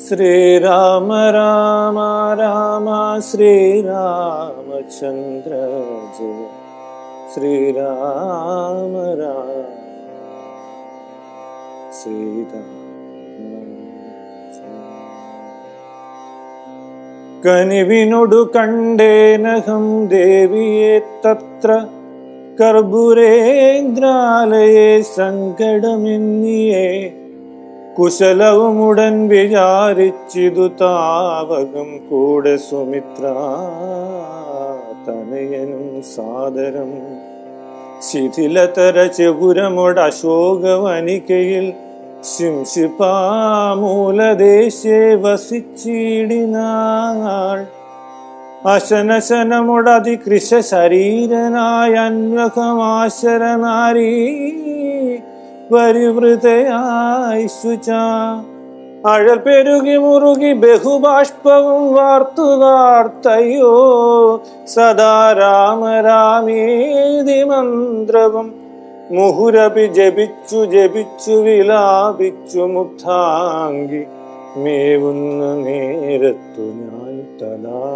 ശ്രീരാമ രാമ രാമ ശ്രീരാമചന്ദ്ര ജയ ശ്രീരാമ രാമ ശ്രീരാമ കനിവിനൊടു കണ്ടേനഹം ദേവിയെ തത്ര കർപ്പുരേന്ദ്രാലയെ സങ്കടമെന്നിയേ കുശലവുമുടൻ വിചാരിച്ചിതു താവകം കൂടെ സുമിത്ര തനയനും സാദരം ശിഥിലതര ചെപുരമൊട് അശോകവനികയിൽ ശിംശിപാമൂലദേശേ വസിച്ചിടിനാൾ അശനശനമുടതി കൃശ ശരീരനായ അന്വകമാശരനാരീ പരിവൃതയായി ശുച അഴൽ പെരുകി മുറുകി ബഹുബാഷ്പവും വാർത്തു വാർത്തയോ സദാ രാമ രാമേതി മന്ത്രവും മുഹുരപി ജപിച്ചു ജപിച്ചു വിലാപിച്ചു മുക്താങ്കി മേവുന്ന നേരത്തു ഞാൻ തലാ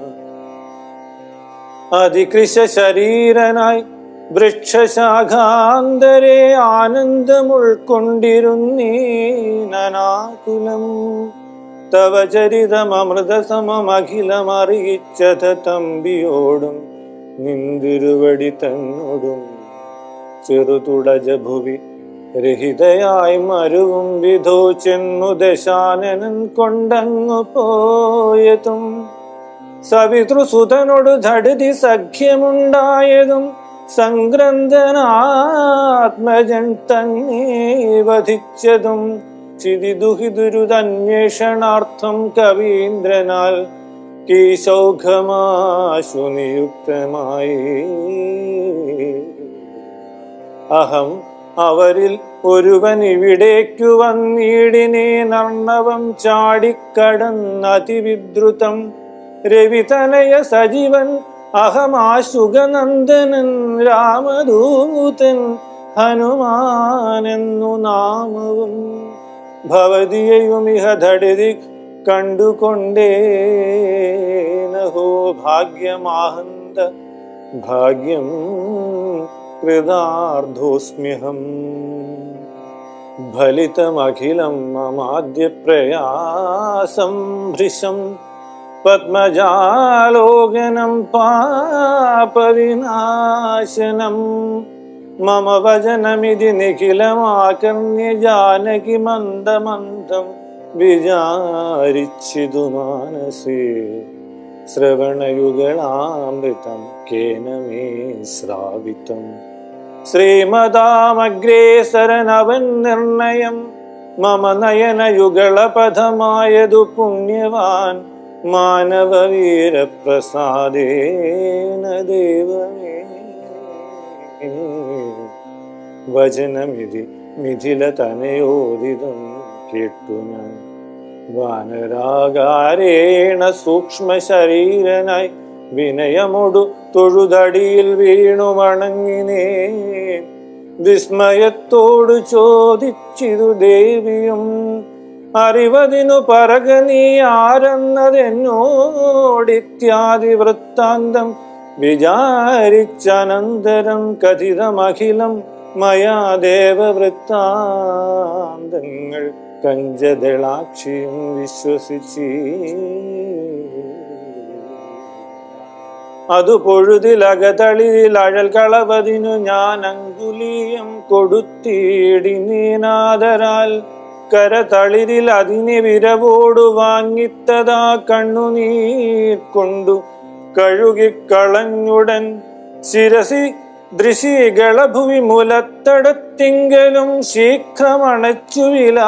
അതികൃശ ശരീരനായി വൃക്ഷശാഖാന്തരെ ആനന്ദമുൾക്കൊണ്ടിരുന്നീനനാകുലം തവ ചരിതമൃതസമമഖിലമറിയിച്ചത തമ്പിയോടും നിന്തിരുവടി തന്നോടും ചെറുതുടജ ഭുവി രഹിതയായി മരുവും വിധോ ചെന്നു ദശാനനൻ കൊണ്ടങ്ങു പോയതും സവിതൃസുതനോട് ധടുതി സഖ്യമുണ്ടായതും സംഗ്രന്ഥനാത്മജൻ തന്നെ വധിച്ചതും ചിതിദുഹിദുരുതന്വേഷണാർത്ഥം കവീന്ദ്രനാൽ കീശൗഘമാശു നിയുക്തമായി അഹം അവരിൽ ഒരുവൻ ഇവിടേക്കു വന്നിടിനെ നർണവം ചാടിക്കടന്നതിവിദ്രുതം രവിതനയ സജീവൻ അഹമാശുഗനന്ദനൻ രാമദൂതൻ ഹനുമാനെന്നു നാമവും ഭവതിയെയുമിഹ ധടിതി കണ്ടുകൊണ്ടേ നഹോ ഭാഗ്യമാഹന്ത ഭാഗ്യം കൃതാർദ്ധോസ്മ്യഹം ഫലിതമഖിലം മമാദ്യ പ്രയാസം ഭൃശം പത്മജാലോകനം പാപവിനാശനം മമ വചനമിതി നിഖിലമാകർണ്യ ജാനകി മന്ദമന്ദം വിചാരിച്ചിതു മാനസേ ശ്രവണയുഗളാമൃതം കേന മേ ശ്രാവിതം ശ്രീമതാമഗ്രേസരനവൻ നിർണയം മമ നയനയുഗളപഥമായതു പുണ്യവാൻ മാനവവീരപ്രസാദേന ദേവമേ വചനമിതി മിഥില തനയോദിതം കേട്ടു ഞാൻ വാനരാകാരേണ സൂക്ഷ്മ ശരീരനായി വിനയമൊടു തൊഴുതടിയിൽ വീണു വണങ്ങിനേ വിസ്മയത്തോടു ചോദിച്ചിതു ദേവിയും അറിവതിനു പറക നീ ആരെന്നതെന്നോടിത്യാദി വൃത്താന്തം വിചാരിച്ചനന്തരം കഥിതമഖിലം മയാ ദേവവൃത്താന്തങ്ങൾ കഞ്ചദളാക്ഷിയും വിശ്വസിച്ചീ അതു പൊഴുതിലകതളിരിൽ അഴൽ കളവതിനു ഞാൻ അങ്കുലീയം കൊടുത്തിടിനീനാദരാൽ കരതളിരിൽ അതിനെ വിരവോടു വാങ്ങിത്തതാ കണ്ണുനീർ കൊണ്ടു കഴുകിക്കളഞ്ഞുടൻ ശിരസി ദൃശികളഭുവി മുലത്തടത്തിങ്കലും ശീഘ്രമണച്ചു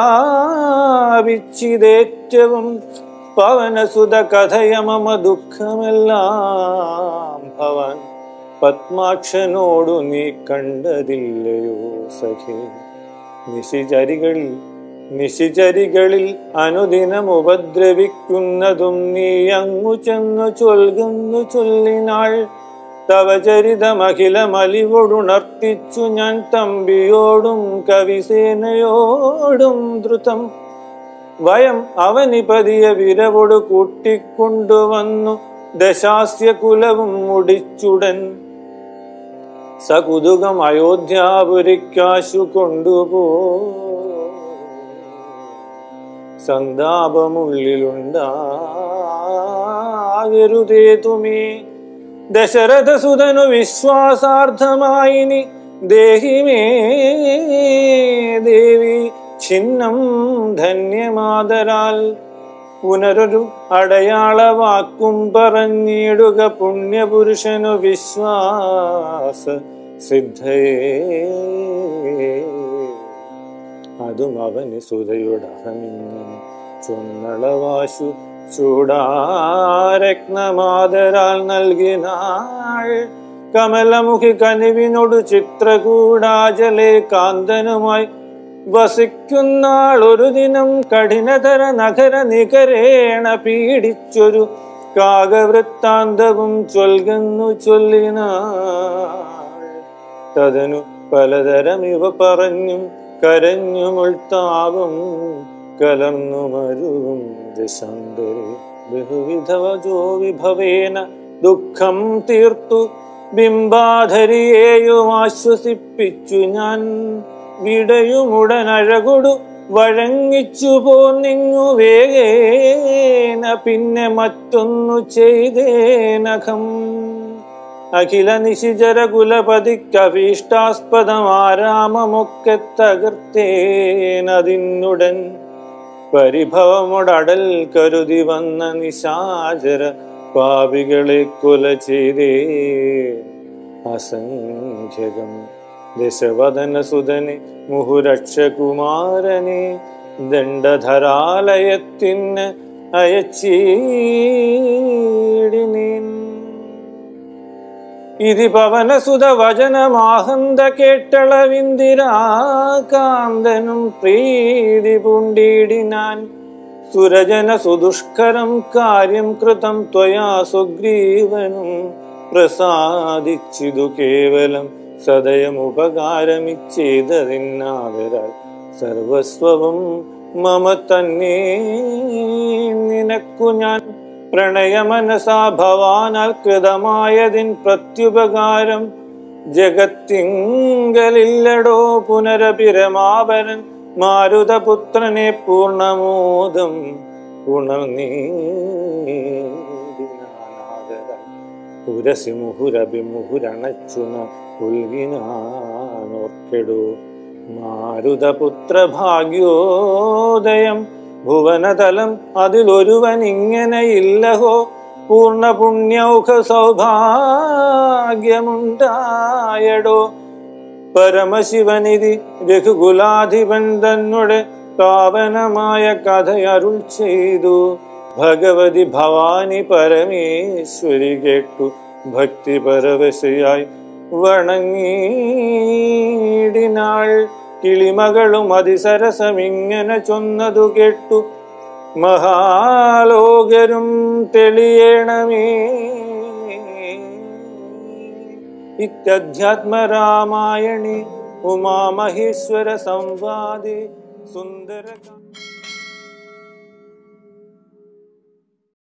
വിലാപിച്ചിതേറ്റവും പവനസുത കഥയമമ ദുഃഖമെല്ലാം ഭവാൻ പത്മാക്ഷനോടു നീ കണ്ടതില്ലയോ സഖേ നിശിചരികളിൽ നിശിചരികളിൽ അനുദിനം ഉപദ്രവിക്കുന്നതും നീ അങ്ങു ചെന്നു ചൊൽകുന്നു ചൊല്ലിനാൾ തവ ചരിതമഖിലമലിവൊടുണർത്തിച്ചു ഞാൻ തമ്പിയോടും കവിസേനയോടും ദ്രുതം വയം അവനിപതിയ വിരവോട് കൂട്ടിക്കൊണ്ടുവന്നു ദശാസ്യ കുലവും മുടിച്ചുടൻ സകുതുകം അയോധ്യാപുരിക്കാശു കൊണ്ടുപോ സന്താപമുള്ളിലുണ്ടാകരുതേ തുമേ ദശരഥസുതനു വിശ്വാസാർത്ഥമായിനി ദേഹിമേ ദേവി ഛിന്നം ധന്യമാതരാൽ പുനരൊരു അടയാള വാക്കും പറഞ്ഞിടുക പുണ്യപുരുഷനു വിശ്വാസ സിദ്ധയേ അതും അവന് സുതയുടെ അഹമിങ്ങനെ ചൊന്നളവാശു ചൂടാരത്നമാതരാൽ നൽകിനാൾ കമലമുഖി കനിവിനോട് ചിത്രകൂടാചലെ കാന്തനുമായി വസിക്കുന്നാൾ ഒരു ദിനം കഠിനതര നഗര നികരേണ പീഡിച്ചൊരു കാകവൃത്താന്തവും ചൊൽകുന്നു ചൊല്ലിനാൾ തതനു പലതരം ഇവ പറഞ്ഞും കരഞ്ഞുമുൾത്താവും കലർന്നു മരുവും ദശാന്തരെ ബഹുവിധവജോ വിഭവേന ദുഃഖം തീർത്തു ബിംബാധരിയെയും ആശ്വസിപ്പിച്ചു ഞാൻ വിടയുമുടനഴകൊടു വഴങ്ങിച്ചു പോന്നിങ്ങു വേഗേന പിന്നെ മറ്റൊന്നു ചെയ്തേനഖം അഖില നിശിചര കുലപതിക്കഭീഷ്ടാസ്പദമാരാമമൊക്കെ തകർത്തേനതിനുടൻ പരിഭവമൊടടൽ കരുതി വന്ന നിശാചര പാപികളെ കൊല ചെയ്തേ അസംഖ്യകം ദശവദന സുതനെ മുഹുരക്ഷകുമാരനെ ദണ്ഡധരാലയത്തിന് അയച്ചീടിനീൻ ഇതി പവനസുത വചനമാഹന്ത കേട്ടളവിന്ദിരാകാന്തനും പ്രീതി പൂണ്ടിടിനാൻ സുരജന സുദുഷ്കരം കാര്യം കൃതം ത്വയാ സുഗ്രീവനും പ്രസാദിച്ചിതു കേവലം സദയമുപകാരമിച്ചേതതിന്നാവരാൽ സർവസ്വവും മമ തന്നെ നിനക്കു ഞാൻ പ്രണയമനസാ ഭവാനാൽ കൃതമായതിൻ പ്രത്യുപകാരം ജഗത്തിങ്കലില്ലടോ പുനരപിരമാവരൻ മാരുതപുത്രനെ പൂർണമോദം ഉണർന്നീടിനാനാദരാൽ ഉരസി മുഹുരഭിമുഹുരണച്ചുന ഉൽകിനാനോർക്കെടു മാരുതപുത്ര ഭാഗ്യോദയം ഭുവനതലം അതിലൊരുവൻ ഇങ്ങനെയില്ലഹോ പൂർണ്ണ പുണ്യൗഖ സൗഭാഗ്യമുണ്ടായടോ പരമശിവനിധി രഘുകുലാധിപൻ തന്നുടെ പാവനമായ കഥയരുൾ ചെയ്തു ഭഗവതി ഭവാനി പരമേശ്വരി കേട്ടു ഭക്തി പരവശയായി വണങ്ങിടിനാൾ കിളിമകളും അതിസരസമിങ്ങനെ ചൊന്നതു കേട്ടു മഹാലോകരും തെളിയണമേ ഇത്യധ്യാത്മരാമായണി ഉമാമഹേശ്വര സംവാദി സുന്ദര